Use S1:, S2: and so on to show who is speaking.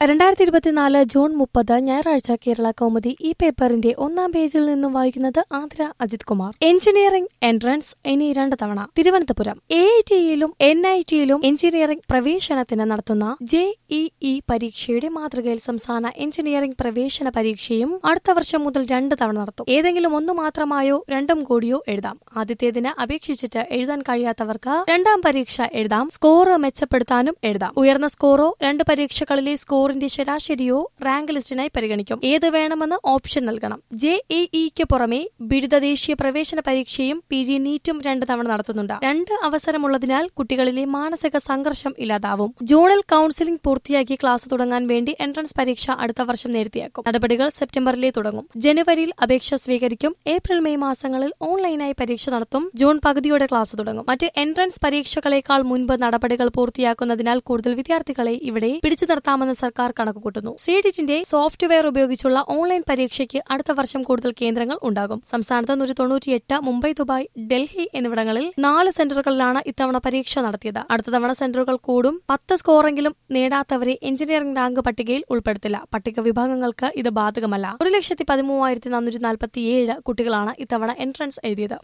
S1: രണ്ടായിരത്തി ഇരുപത്തിനാല് ജൂൺ മുപ്പത് ഞായറാഴ്ച കേരള കൗമുദി ഈ പേപ്പറിന്റെ ഒന്നാം പേജിൽ നിന്നും വായിക്കുന്നത് ആതിര അജിത് കുമാർ എഞ്ചിനീയറിംഗ് എൻട്രൻസ് ഇനി രണ്ട് തവണ തിരുവനന്തപുരം എ ഐ ടിയിലും എൻ ഐ ടിയിലും എഞ്ചിനീയറിംഗ് പ്രവേശനത്തിന് നടത്തുന്ന ജെ ഇ ഇ പരീക്ഷയുടെ മാതൃകയിൽ സംസ്ഥാന എഞ്ചിനീയറിംഗ് പ്രവേശന പരീക്ഷയും അടുത്ത വർഷം മുതൽ രണ്ട് തവണ നടത്തും ഏതെങ്കിലും ഒന്ന് മാത്രമായോ രണ്ടും കൂടിയോ എഴുതാം ആദ്യത്തേതിന് അപേക്ഷിച്ചിട്ട് എഴുതാൻ കഴിയാത്തവർക്ക് രണ്ടാം പരീക്ഷ എഴുതാം സ്കോർ മെച്ചപ്പെടുത്താനും എഴുതാം ഉയർന്ന സ്കോറോ രണ്ട് പരീക്ഷകളിലെ സ്കോറിന്റെ ശരാശരിയോ റാങ്ക് ലിസ്റ്റിനായി പരിഗണിക്കും ഏത് വേണമെന്ന് ഓപ്ഷൻ നൽകണം ജെ എ ഇക്ക് പുറമെ ബിരുദ ദേശീയ പ്രവേശന പരീക്ഷയും പി ജി നീറ്റും രണ്ട് തവണ നടത്തുന്നുണ്ട് രണ്ട് അവസരമുള്ളതിനാൽ കുട്ടികളിലെ മാനസിക സംഘർഷം ഇല്ലാതാവും ജൂണിൽ കൌൺസിലിംഗ് പൂർത്തിയാക്കി ക്ലാസ് തുടങ്ങാൻ വേണ്ടി എൻട്രൻസ് പരീക്ഷ അടുത്ത വർഷം നേരത്തെയാക്കും നടപടികൾ സെപ്റ്റംബറിലെ തുടങ്ങും ജനുവരിയിൽ അപേക്ഷ സ്വീകരിക്കും ഏപ്രിൽ മെയ് മാസങ്ങളിൽ ഓൺലൈനായി പരീക്ഷ നടത്തും ജൂൺ പകുതിയോടെ ക്ലാസ് തുടങ്ങും മറ്റ് എൻട്രൻസ് പരീക്ഷകളേക്കാൾ മുൻപ് നടപടികൾ പൂർത്തിയാക്കുന്നതിനാൽ കൂടുതൽ വിദ്യാർത്ഥികളെ ഇവിടെ പിടിച്ചു നിർത്താമെന്ന് സർക്കാർ കണക്കുകൂട്ടുന്നു സീഡിറ്റിന്റെ സോഫ്റ്റ്വെയർ ഉപയോഗിച്ചുള്ള ഓൺലൈൻ പരീക്ഷയ്ക്ക് അടുത്ത വർഷം കൂടുതൽ കേന്ദ്രങ്ങൾ ഉണ്ടാകും സംസ്ഥാനത്ത് നൂറ്റി തൊണ്ണൂറ്റിയെട്ട് മുംബൈ ദുബായ് ഡൽഹി എന്നിവിടങ്ങളിൽ നാല് സെന്ററുകളിലാണ് ഇത്തവണ പരീക്ഷ നടത്തിയത് അടുത്ത തവണ സെന്ററുകൾ കൂടും പത്ത് സ്കോറെങ്കിലും നേടാത്തവരെ എഞ്ചിനീയറിംഗ് റാങ്ക് പട്ടികയിൽ ഉൾപ്പെടുത്തില്ല പട്ടിക വിഭാഗങ്ങൾക്ക് ഇത് ബാധകമല്ല ഒരു ലക്ഷത്തി പതിമൂവായിരത്തി നാനൂറ്റി നാൽപ്പത്തിയേഴ് കുട്ടികളാണ് ഇത്തവണ എൻട്രൻസ് എഴുതിയത്